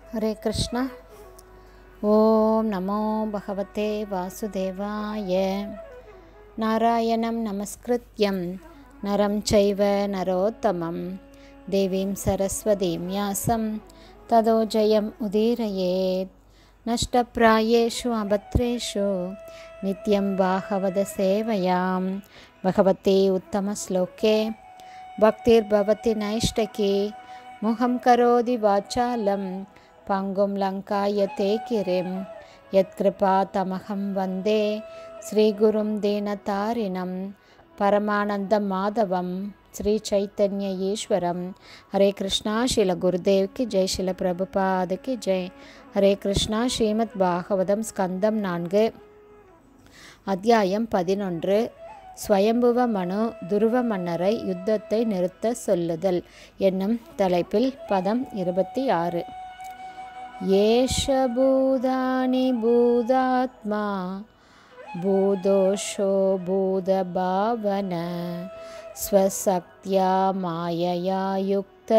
हरे कृष्ण ॐ नमो भगवते वासुदेवाय नारायणं नमस्कृत्यं नरं चैव नरोत्तमं देवीं सरस्वतीं व्यासं ततो जयम् उदीरयेत् नष्टप्रायेषु अभद्रेषु नित्यं बाहवदसेवयां भगवते उत्तमश्लोके भक्तिर्भवति नैष्टकी मुखं करोति वाचालं पङ्गुं लङ्कायते गिरिं यत्कृपातमहं वन्दे श्रीगुरुं दीनतारिणं परमानन्दमाधवं श्रीचैतन्य ईश्वरं हरे कृष्णा शिल गुरुदेव की जय शिल प्रभुपाद की जय ஹரே கிருஷ்ணா ஸ்ரீமத் பாகவதம் ஸ்கந்தம் நான்கு அத்தியாயம் பதினொன்று ஸ்வயம்புவ மனு துருவ மன்னரை யுத்தத்தை நிறுத்த சொல்லுதல் என்னும் தலைப்பில் பதம் இருபத்தி ஆறு ஏஷ பூதானி பூதாத்மா பூதோஷோ பூதபாவன ஸ்வசக்தியா மாயயா யுக்த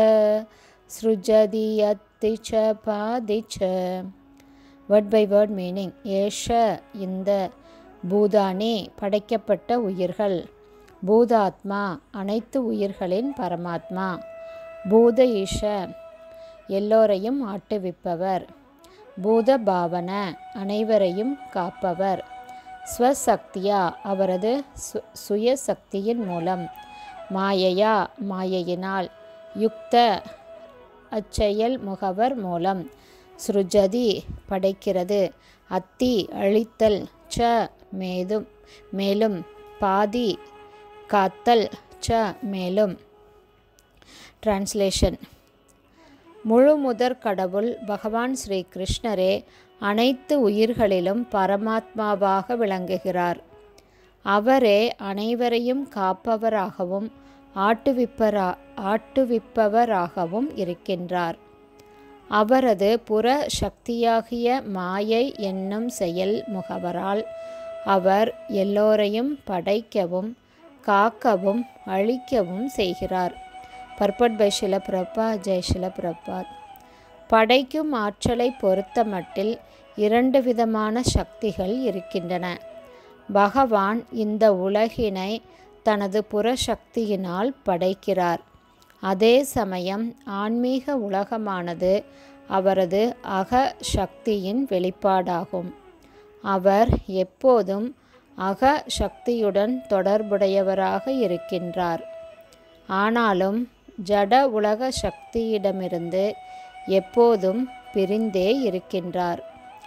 सृजति यत्ति च பாதி ச வேர்ட் பை வேர்ட் மீனிங் ஏஷ இந்த பூதானி படைக்கப்பட்ட உயிர்கள் பூதாத்மா அனைத்து உயிர்களின் பரமாத்மா பூத ஈஷ எல்லோரையும் ஆட்டுவிப்பவர் பூத பாவன அனைவரையும் காப்பவர் ஸ்வசக்தியா அவரது சு சுயசக்தியின் மூலம் மாயையா மாயையினால் யுக்த அச்செயல் முகவர் மூலம் ஸ்ருஜதி படைக்கிறது அத்தி அழித்தல் ச மேதும் மேலும் பாதி காத்தல் ச மேலும் டிரான்ஸ்லேஷன் முழு முதற் கடவுள் பகவான் ஸ்ரீ கிருஷ்ணரே அனைத்து உயிர்களிலும் பரமாத்மாவாக விளங்குகிறார் அவரே அனைவரையும் காப்பவராகவும் ஆட்டுவிப்பரா ஆட்டுவிப்பவராகவும் இருக்கின்றார் அவரது புற சக்தியாகிய மாயை என்னும் செயல் முகவரால் அவர் எல்லோரையும் படைக்கவும் காக்கவும் அழிக்கவும் செய்கிறார் பர்பட் பை ஷில பிரபா ஜெய் ஷில பிரபாத் படைக்கும் ஆற்றலை பொறுத்தமட்டில் இரண்டு விதமான சக்திகள் இருக்கின்றன பகவான் இந்த உலகினை தனது புறசக்தியினால் படைக்கிறார் அதே சமயம் ஆன்மீக உலகமானது அவரது அக சக்தியின் வெளிப்பாடாகும் அவர் எப்போதும் அக சக்தியுடன் தொடர்புடையவராக இருக்கின்றார் ஆனாலும் ஜட உலக சக்தியிடமிருந்து எப்போதும் பிரிந்தே இருக்கின்றார்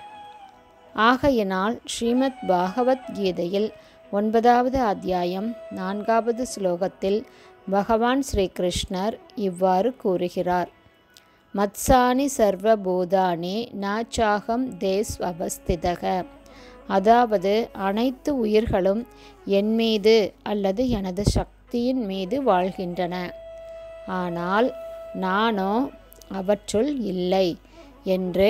ஆகையினால் ஸ்ரீமத் பாகவத் கீதையில் ஒன்பதாவது அத்தியாயம் நான்காவது ஸ்லோகத்தில் பகவான் ஸ்ரீ கிருஷ்ணர் இவ்வாறு கூறுகிறார் மத்சானி சர்வபூதானி நாச்சாகம் தேஸ் அவஸ்திதக அதாவது அனைத்து உயிர்களும் என் மீது அல்லது எனது சக்தியின் மீது வாழ்கின்றன ஆனால் நானோ அவற்றுள் இல்லை என்று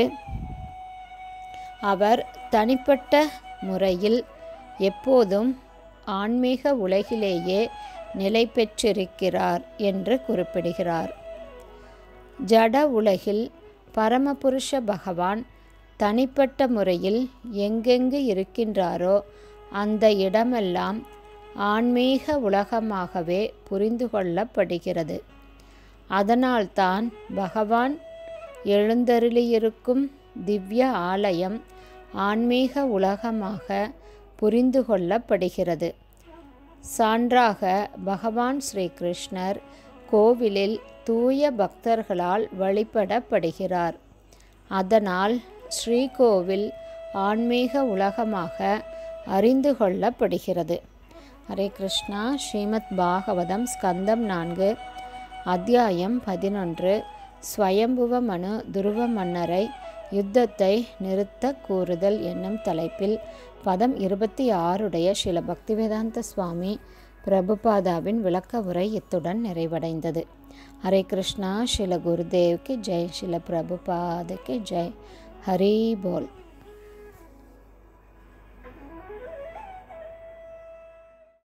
அவர் தனிப்பட்ட முறையில் எப்போதும் ஆன்மீக உலகிலேயே நிலை பெற்றிருக்கிறார் என்று குறிப்பிடுகிறார் ஜட உலகில் பரமபுருஷ பகவான் தனிப்பட்ட முறையில் எங்கெங்கு இருக்கின்றாரோ அந்த இடமெல்லாம் ஆன்மீக உலகமாகவே புரிந்து கொள்ளப்படுகிறது அதனால்தான் பகவான் எழுந்தருளியிருக்கும் திவ்ய ஆலயம் ஆன்மீக உலகமாக புரிந்து கொள்ளப்படுகிறது சான்றாக பகவான் ஸ்ரீ கிருஷ்ணர் கோவிலில் தூய பக்தர்களால் வழிபடப்படுகிறார் அதனால் ஸ்ரீகோவில் ஆன்மீக உலகமாக அறிந்து கொள்ளப்படுகிறது ஹரே கிருஷ்ணா ஸ்ரீமத் பாகவதம் ஸ்கந்தம் நான்கு அத்தியாயம் பதினொன்று ஸ்வயம்புவ மனு துருவ மன்னரை யுத்தத்தை நிறுத்த கூறுதல் என்னும் தலைப்பில் பதம் இருபத்தி ஆறுடைய சில பக்திவேதாந்த சுவாமி பிரபுபாதாவின் விளக்க உரை இத்துடன் நிறைவடைந்தது ஹரே கிருஷ்ணா சில குருதேவ்க்கு ஜெய் சில பிரபுபாதுக்கு ஜெய் ஹரி போல்